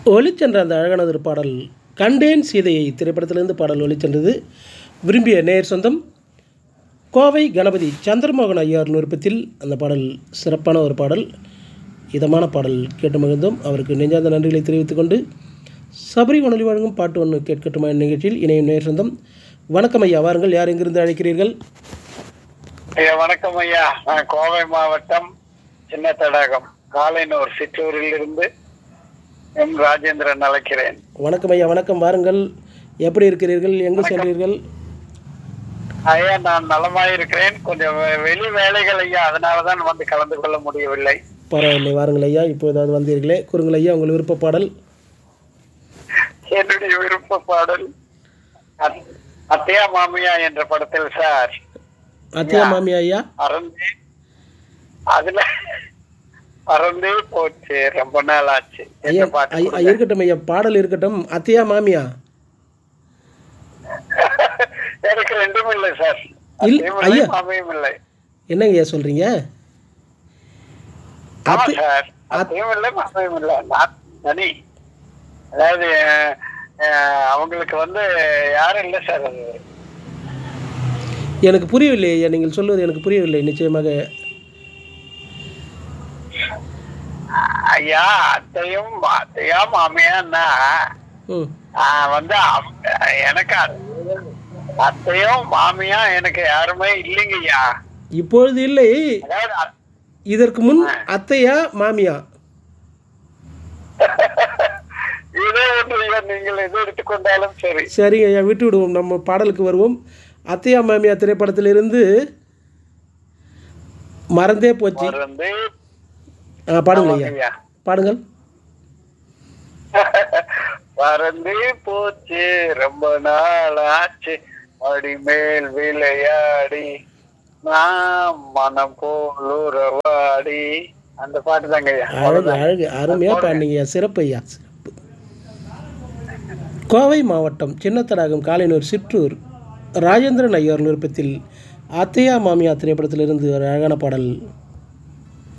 ஒளிச்சென்ற அந்த அழகானது பாடல் கண்டேன் சீதையை திரைப்படத்திலிருந்து பாடல் ஒளிச்சென்றது விரும்பிய நேர் சொந்தம் கோவை கணபதி சந்திரமோகன் ஐயார் விருப்பத்தில் அந்த பாடல் சிறப்பான ஒரு பாடல் இதமான பாடல் கேட்டு மகிழ்ந்தோம் அவருக்கு நெஞ்சார்ந்த நன்றிகளை தெரிவித்துக் கொண்டு சபரி உணர்வு வழங்கும் பாட்டு ஒன்று கேட்கட்டுமா நிகழ்ச்சியில் இணையும் நேர் சொந்தம் வணக்கம் ஐயா வாருங்கள் யார் எங்கிருந்து அழைக்கிறீர்கள் ஐயா வணக்கம் ஐயா நான் கோவை மாவட்டம் சின்ன தடாகம் காலைனூர் சிற்றூரில் இருந்து எம் ராஜேந்திரன் அழைக்கிறேன் வணக்கம் ஐயா வணக்கம் வாருங்கள் எப்படி இருக்கிறீர்கள் எங்கு சென்றீர்கள் ஐயா நான் நலமாயிருக்கிறேன் கொஞ்சம் வெ- வெளி வேலைகள் ஐயா அதனாலதான் வந்து கலந்து கொள்ள முடியவில்லை பரவாயில்லை வாருங்கள் ஐயா இப்போதாவது வந்தீர்களே கூறுங்கள் ஐயா உங்கள் விருப்ப பாடல் என்னுடைய விருப்ப பாடல் அத்- அத்தையா மாமியா என்ற படத்தில் சார் அத்தியா மாமியா ஐயா அறந்தே அதுல அறந்தே போச்சு ரொம்ப நாள் ஆச்சு ஐயா எந்த பாட்டு ஐயா, கொடுங்க? இருக்கட்டும் ஐயா பாடல் இருக்கட்டும் அத்தியா மாமியா எனக்கு ரெண்டும் இல்லை சார் இல்ல, அத்தையும் இல்லை, ஐயா. மாமியும் இல்லை என்னங்க ஐயா சொல்றீங்க ஆமா அத்தி- சார் அத்தையும் இல்லை மாமியும் இல்லை நான் தனி அதாவது அஹ், அஹ், அவங்களுக்கு வந்து யாரும் இல்லை சார் அது எனக்கு புரியவில்லை ஐயா நீங்கள் சொல்வது எனக்கு புரியவில்லை நிச்சயமாக ஐயா அத்தையும் அத்தையா மாமியான்னா ம் ஆஹ், வந்து அவங்க- எனக்கு அத்- அத்தையும் மாமியா எனக்கு யாருமே இல்லைங்கய்யா இப்பொழுது இல்லை அதாவது அத்- இதற்கு முன் அத்தையா மாமியா இதே ஒன்று ஐயா நீங்கள் எது எடுத்துக்கொண்டாலும் சரி சரிங்க ஐயா விட்டு விடுவோம் நம்ம பாடலுக்கு வருவோம் அத்தையா மாமியா திரைப்படத்திலிருந்து மறந்தே போச்சு மருந்து ஆ பாடுங்கள் ஐயா ஐயா பாடுங்கள் பறந்து போச்சு ரொம்ப நாள் ஆச்சு மடி மேல் விளையாடி நாம் மனம் போல் உறவாடி அந்த பாட்டு தாங்க ஐயா அழகு அழகு அருமையாக பாடினீங்க ஐயா சிறப்பு ஐயா சிறப்பு கோவை மாவட்டம் சின்னத்தடாகம் காலைனூர் சிற்றூர் ராஜேந்திரன் ஐயர் விருப்பத்தில் அத்தையா மாமியா திரைப்படத்திலிருந்து ஒரு அழகான பாடல்